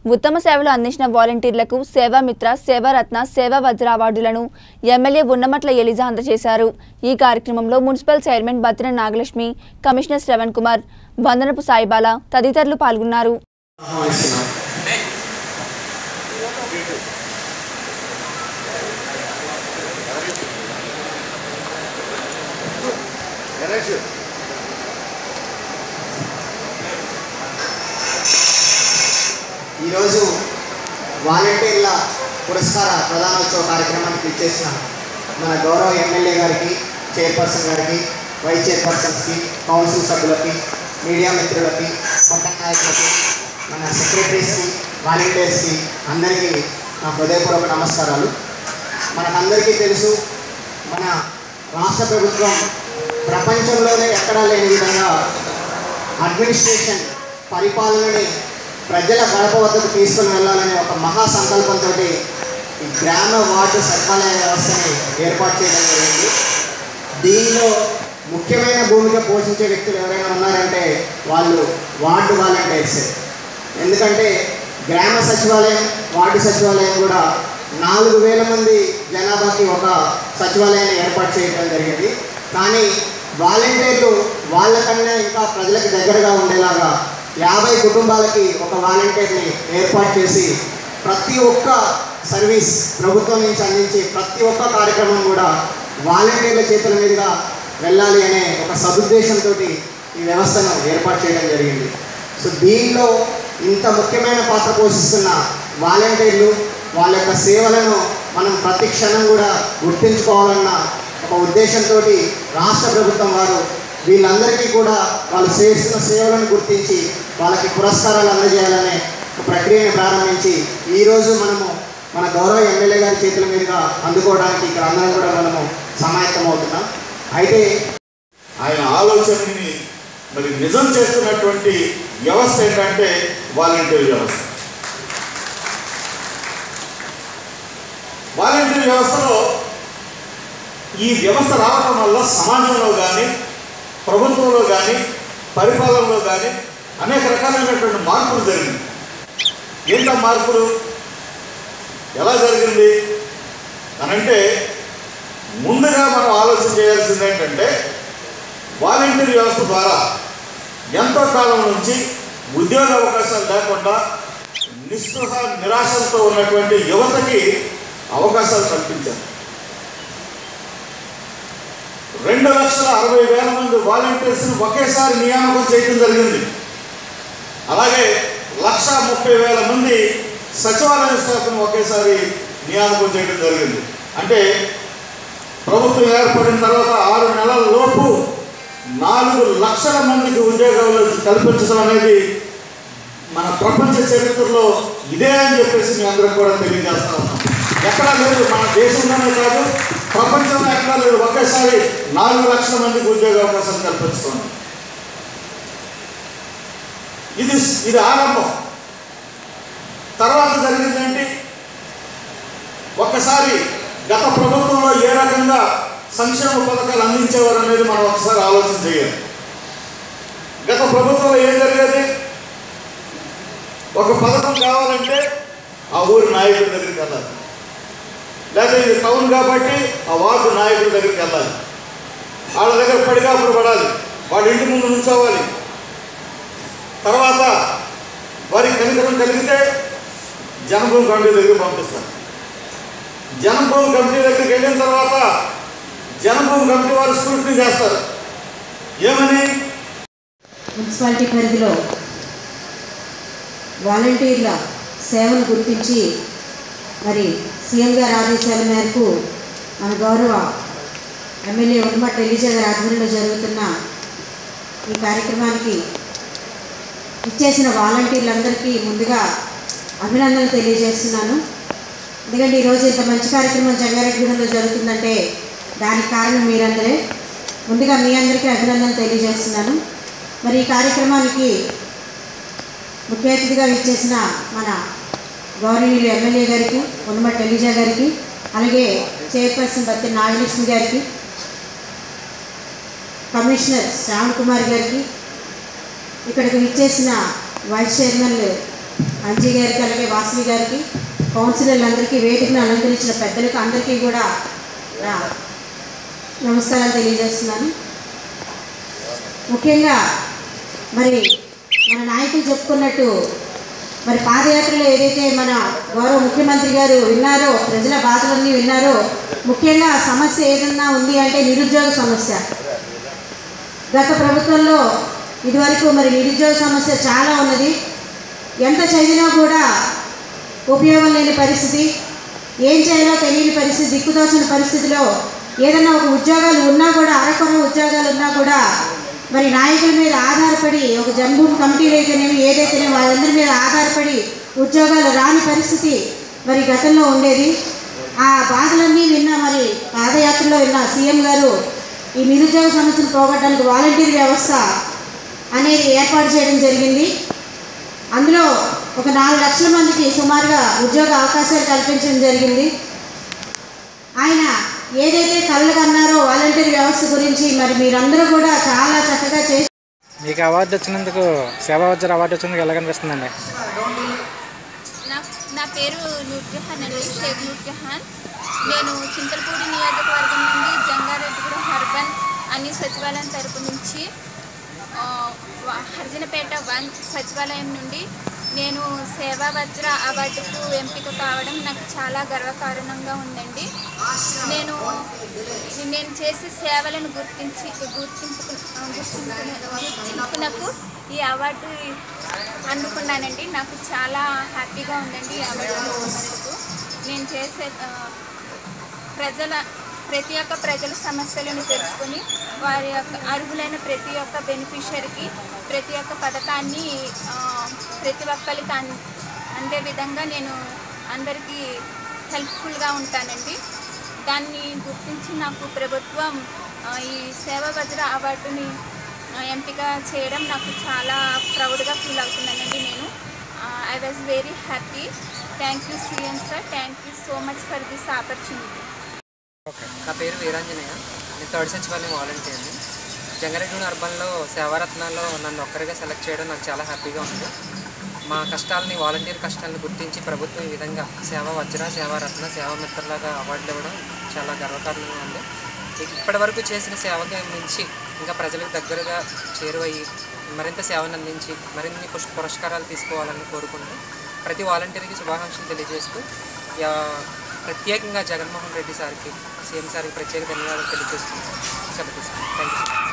ఉత్తమ సేవలు అందించిన వాలంటీర్లకు సేవామిత్ర సేవారత్న సేవా వజ్ర అవార్డులను ఎమ్మెల్యే ఉన్నమట్ల ఎలిజా అందజేశారు ఈ కార్యక్రమంలో municipal chairman Battina Nagalakshmi commissioner Shravan Kumar Vandanapu Saibala తదితరులు పాల్గొన్నారు ఆహ్వానిస్తున్నాం ఈరోజు వాలంటీర్ల పురస్కార ప్రధానోత్సవ కార్యక్రమానికి ఇచ్చేసిన మన గౌరవ ఎమ్మెల్యే గారికి చైర్పర్సన్ గారికి వైస్ చైర్పర్సన్స్కి కౌన్సిల్ సభ్యులకి మీడియా మిత్రులకి పట్టణ నాయకులకి మన సెక్రటరీస్కి వాలంటీర్స్కి అందరికీ నా హృదయపూర్వక నమస్కారాలు మనకందరికీ తెలుసు మన రాష్ట్ర ప్రభుత్వం ప్రపంచంలోనే ఎక్కడా లేని విధంగా అడ్మినిస్ట్రేషన్ పరిపాలనని ప్రజల గడప వద్దకు తీసుకుని వెళ్ళాలనే ఒక మహా సంకల్పంతో ఈ గ్రామ వార్డు సచివాలయ వ్యవస్థని ఏర్పాటు చేయడం జరిగింది దీనిలో ముఖ్యమైన భూమిక పోషించే వ్యక్తులు ఎవరైనా ఉన్నారంటే వాళ్ళు వార్డు వాలంటీర్స్ ఎందుకంటే గ్రామ సచివాలయం వార్డు సచివాలయం కూడా నాలుగు వేల మంది జనాభాకి ఒక సచివాలయాన్ని ఏర్పాటు చేయడం జరిగింది కానీ వాలంటీర్లు వాళ్ళకన్నా ఇంకా ప్రజలకు దగ్గరగా ఉండేలాగా యాభై కుటుంబాలకి ఒక వాలంటీర్ని ఏర్పాటు చేసి ప్రతి ఒక్క సర్వీస్ ప్రభుత్వం నుంచి అందించే ప్రతి ఒక్క కార్యక్రమం కూడా వాలంటీర్ల చేతుల మీదుగా వెళ్ళాలి అనే ఒక సదుద్దేశంతో ఈ వ్యవస్థను ఏర్పాటు చేయడం జరిగింది సో దీనిలో ఇంత ముఖ్యమైన పాత్ర పోషిస్తున్న వాలంటీర్లు వాళ్ళ యొక్క సేవలను మనం ప్రతి క్షణం కూడా గుర్తించుకోవాలన్న ఒక ఉద్దేశంతో రాష్ట్ర ప్రభుత్వం వారు వీళ్ళందరికీ కూడా వాళ్ళు చేస్తున్న సేవలను గుర్తించి వాళ్ళకి పురస్కారాలు అందజేయాలనే ఒక ప్రక్రియను ప్రారంభించి ఈరోజు మనము మన గౌరవ ఎమ్మెల్యే గారి చేతుల మీదుగా అందుకోవడానికి ఇక్కడ అందరం కూడా మనము సమాయత్తం అవుతున్నాం అయితే ఆయన ఆలోచనని మరి నిజం చేస్తున్నటువంటి వ్యవస్థ ఏంటంటే వాలంటీర్ వ్యవస్థ వాలంటీర్ వ్యవస్థలో ఈ వ్యవస్థ రావడం వల్ల సమాజంలో కానీ ప్రభుత్వంలో కానీ పరిపాలనలో కానీ అనేక రకాలైనటువంటి మార్పులు జరిగింది ఏంటా మార్పులు ఎలా జరిగింది అనంటే ముందుగా మనం ఆలోచన చేయాల్సింది ఏంటంటే వాలంటీర్ వ్యవస్థ ద్వారా ఎంతో కాలం నుంచి ఉద్యోగ అవకాశాలు లేకుండా నిస్పృహ నిరాశలతో ఉన్నటువంటి యువతకి అవకాశాలు కల్పించారు రెండు లక్షల అరవై వేల మంది వాలంటీర్స్ని ఒకేసారి నియామకం చేయడం జరిగింది అలాగే లక్ష ముప్పై వేల మంది సచివాలయ స్టాఫ్ను ఒకేసారి నియామకం చేయడం జరిగింది అంటే ప్రభుత్వం ఏర్పడిన తర్వాత ఆరు నెలల లోపు నాలుగు లక్షల మందికి ఉద్యోగాలు కల్పించడం అనేది మన ప్రపంచ చరిత్రలో ఇదే అని చెప్పేసి మీ అందరం కూడా తెలియజేస్తా ఉన్నాం ఎక్కడా లేదు మన దేశంలోనే కాదు ప్రపంచంలో ఎక్కడా లేదు ఒకేసారి నాలుగు లక్షల మందికి ఉద్యోగ అవకాశాలు కల్పిస్తున్నాం ఇది ఇది ఆరంభం తర్వాత జరిగింది ఏంటి ఒక్కసారి గత ప్రభుత్వంలో ఏ రకంగా సంక్షేమ పథకాలు అందించేవారు అనేది మనం ఒకసారి ఆలోచన చేయాలి గత ప్రభుత్వంలో ఏం జరిగేది ఒక పథకం కావాలంటే ఆ ఊరి నాయకుడి దగ్గరికి వెళ్ళాలి లేదా ఇది టౌన్ కాబట్టి ఆ వార్డు నాయకుడి దగ్గరికి వెళ్ళాలి వాళ్ళ దగ్గర పడిగాపులు పడాలి వాళ్ళ ఇంటి ముందు నుంచోవాలి తర్వాత వారికి కనికరం కలిగితే జనభూమి కమిటీ దగ్గరికి పంపిస్తారు జనభూమి కమిటీ దగ్గరికి వెళ్ళిన తర్వాత జనభూమి కమిటీ వారు స్క్రూటినీ చేస్తారు ఏమని మున్సిపాలిటీ పరిధిలో వాలంటీర్ల సేవను గుర్తించి మరి సీఎం గారి ఆదేశాల మేరకు మన గౌరవ ఎమ్మెల్యే ఉమ్మట్ ఎలిజా గారి ఆధ్వర్యంలో జరుగుతున్న ఈ కార్యక్రమానికి ఇచ్చేసిన వాలంటీర్లందరికీ ముందుగా అభినందనలు తెలియజేస్తున్నాను ఎందుకంటే ఈరోజు ఇంత మంచి కార్యక్రమం జంగారెడ్డిగూడెంలో జరుగుతుందంటే దానికి కారణం మీరందరే ముందుగా మీ అందరికీ అభినందనలు తెలియజేస్తున్నాను మరి ఈ కార్యక్రమానికి ముఖ్య అతిథిగా ఇచ్చేసిన మన గౌరవనీయులు ఎమ్మెల్యే గారికి ఉన్నమట్టి ఎలిజా గారికి అలాగే చైర్పర్సన్ బత్తి నాగలక్ష్మి గారికి కమిషనర్ శ్రావణ్ కుమార్ గారికి ఇక్కడికి విచ్చేసిన వైస్ చైర్మన్లు అంజీ గారికి అలాగే వాసవి గారికి కౌన్సిలర్లందరికీ వేదికను అలంకరించిన పెద్దలకు అందరికీ కూడా నా నమస్కారాలు తెలియజేస్తున్నాను ముఖ్యంగా మరి మన నాయకులు చెప్పుకున్నట్టు మరి పాదయాత్రలో ఏదైతే మన గౌరవ ముఖ్యమంత్రి గారు విన్నారో ప్రజల బాధలన్నీ విన్నారో ముఖ్యంగా సమస్య ఏదన్నా ఉంది అంటే నిరుద్యోగ సమస్య గత ప్రభుత్వంలో ఇదివరకు మరి నిరుద్యోగ సమస్య చాలా ఉన్నది ఎంత చదివినా కూడా ఉపయోగం లేని పరిస్థితి ఏం చేయాలో తెలియని పరిస్థితి దిక్కుదోచిన పరిస్థితిలో ఏదైనా ఒక ఉద్యోగాలు ఉన్నా కూడా అరకొర ఉద్యోగాలు ఉన్నా కూడా మరి నాయకుల మీద ఆధారపడి ఒక జన్మభూమి కమిటీలు అయితేనేమి ఏదైతేనేమి వాళ్ళందరి మీద ఆధారపడి ఉద్యోగాలు రాని పరిస్థితి మరి గతంలో ఉండేది ఆ బాధలన్నీ విన్న మరి పాదయాత్రలో విన్న సీఎం గారు ఈ నిరుద్యోగ సమస్యను పోగొట్టడానికి వాలంటీర్ వ్యవస్థ అనేది ఏర్పాటు చేయడం జరిగింది అందులో ఒక నాలుగు లక్షల మందికి సుమారుగా ఉద్యోగ అవకాశాలు కల్పించడం జరిగింది ఆయన ఏదైతే కళ్ళు కన్నారో వాలంటీర్ వ్యవస్థ గురించి మరి మీరందరూ కూడా చాలా చక్కగా చేసి మీకు అవార్డు వచ్చినందుకు సేవా వజ్ర అవార్డు వచ్చినందుకు ఎలా కనిపిస్తుందండి నా నా పేరు నూర్జహాన్ అండి షేక్ నూర్జహాన్ నేను చింతలపూడి నియోజకవర్గం నుండి జంగారెడ్డిగూడ హర్బన్ అన్ని సచివాలయం తరపు నుంచి ఆ, వ- హర్జనపేట వన్ సచివాలయం నుండి నేను సేవా వజ్ర అవార్డుకు ఎంపిక కావడం నాకు చాలా గర్వకారణంగా ఉందండి నేను నేను చేసే సేవలను గుర్తించి గుర్తింపు గుర్తింపునకు ఈ అవార్డు అందుకున్నానండి నాకు చాలా హ్యాపీగా ఉందండి ఈ అవార్డు అందుకున్నందుకు నేను చేసే ఆ, ప్రజల ప్రతి ఒక్క ప్రజల సమస్యలను తెలుసుకొని వారి యొక్క అర్హులైన ప్రతి ఒక్క బెనిఫిషరీకి ప్రతి ఒక్క పథకాన్ని ఆ, ప్రతి ఒక్కరికి అన్ అందే విధంగా నేను అందరికీ హెల్ప్ఫుల్గా ఉంటానండి దాన్ని గుర్తించి నాకు ప్రభుత్వం ఆ, ఈ సేవా వజ్ర అవార్డుని ఆ, ఎంపిక చేయడం నాకు చాలా ప్రౌడ్గా ఫీల్ అవుతున్నానండి నేను I was very happy thank you CM sir thank you so much for this opportunity నా పేరు వీరాంజనేయ నేను థర్డ్ సచివాలయం వాలంటీర్ని జంగారెడ్డి అర్బన్లో సేవారత్నాల్లో నన్ను ఒక్కరిగా సెలెక్ట్ చేయడం నాకు చాలా హ్యాపీగా ఉంది మా కష్టాలని వాలంటీర్ కష్టాలను గుర్తించి ప్రభుత్వం ఈ విధంగా సేవా వజ్ర సేవారత్న సేవా మిత్రలాగా అవార్డులు ఇవ్వడం చాలా గర్వకారణంగా ఉంది ఇప్పటి వరకు చేసిన సేవకి మించి ఇంకా ప్రజలకు దగ్గరగా చేరువయ్యి మరింత సేవను అందించి మరిన్ని పుష్ పురస్కారాలు తీసుకోవాలని కోరుకుంటూ ప్రతి వాలంటీర్కి శుభాకాంక్షలు తెలియజేస్తూ యా- ప్రత్యేకంగా జగన్మోహన్ రెడ్డి సార్కి సీఎం సార్కి ప్రత్యేక ధన్యవాదాలు తెలియజేస్తున్నాను సెలవు తీసుకుంటాను థ్యాంక్ యూ